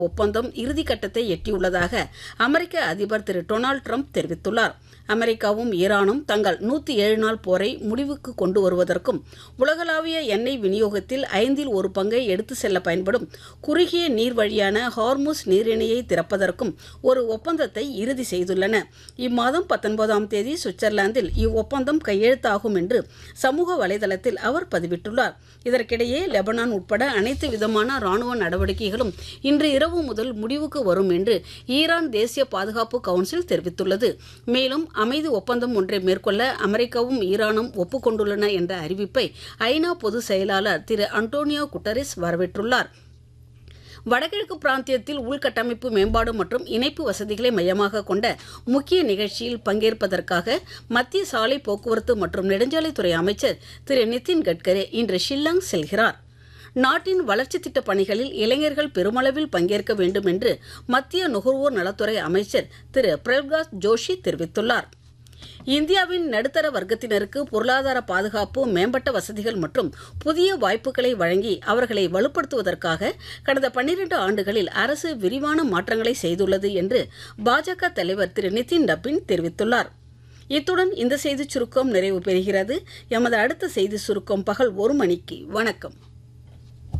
ஒப்பந்தம் இறுதிக்கட்டத்தை எட்டியுள்ளதாக அமெரிக்க அதிபர் திரு டொனால்டு ட்ரம்ப் தெரிவித்துள்ளார் அமெரிக்காவும் ஈரானும் தங்கள் நூற்றி ஏழு நாள் போரை முடிவுக்கு கொண்டு வருவதற்கும் உலகளாவிய எண்ணெய் விநியோகத்தில் ஐந்தில் ஒரு பங்கை எடுத்து செல்ல பயன்படும் குறுகிய நீர் வழியான ஹார்முஸ் நீரிணையை திறப்பதற்கும் ஒரு ஒப்பந்தத்தை இறுதி செய்துள்ளன இம்மாதம் பத்தொன்பதாம் தேதி சுவிட்சர்லாந்தில் இவ்வொப்பந்தம் கையெழுத்தாகும் என்று சமூக வலைதளத்தில் அவர் பதிவிட்டுள்ளார் இதற்கிடையே லெபனான் உட்பட அனைத்து விதமான ராணுவ நடவடிக்கைகளும் இன்று இரவு முதல் முடிவுக்கு வரும் என்று ஈரான் தேசிய பாதுகாப்பு கவுன்சில் தெரிவித்துள்ளது மேலும் அமைதி ஒப்பந்தம் ஒன்றை மேற்கொள்ள அமெரிக்காவும் ஈரானும் ஒப்புக்கொண்டுள்ளன என்ற அறிவிப்பை ஐநா பொதுச் செயலாளர் திரு அன்டோனியோ குட்டரிஸ் வரவேற்றுள்ளார் வடகிழக்கு பிராந்தியத்தில் உள்கட்டமைப்பு மேம்பாடு மற்றும் இணைப்பு வசதிகளை மையமாக கொண்ட முக்கிய நிகழ்ச்சியில் பங்கேற்பதற்காக மத்திய சாலை போக்குவரத்து மற்றும் நெடுஞ்சாலைத்துறை அமைச்சர் திரு நிதின் கட்கரே இன்று ஷில்லாங் செல்கிறார் நாட்டின் வளர்ச்சி திட்ட பணிகளில் இளைஞர்கள் பெருமளவில் பங்கேற்க வேண்டும் என்று மத்திய நுகர்வோர் நலத்துறை அமைச்சர் திரு பிரகாஷ் ஜோஷி தெரிவித்துள்ளார் இந்தியாவின் நடுத்தர வர்க்கத்தினருக்கு பொருளாதார பாதுகாப்பு மேம்பட்ட வசதிகள் மற்றும் புதிய வாய்ப்புகளை வழங்கி அவர்களை வலுப்படுத்துவதற்காக கடந்த பன்னிரண்டு ஆண்டுகளில் அரசு விரிவான மாற்றங்களை செய்துள்ளது என்று பாஜக தலைவர் திரு நிதின் டப்பின் தெரிவித்துள்ளார் இத்துடன் இந்த செய்திச் சுருக்கம் நிறைவு பெறுகிறது எமது அடுத்த செய்தி சுருக்கம் பகல் ஒரு மணிக்கு வணக்கம்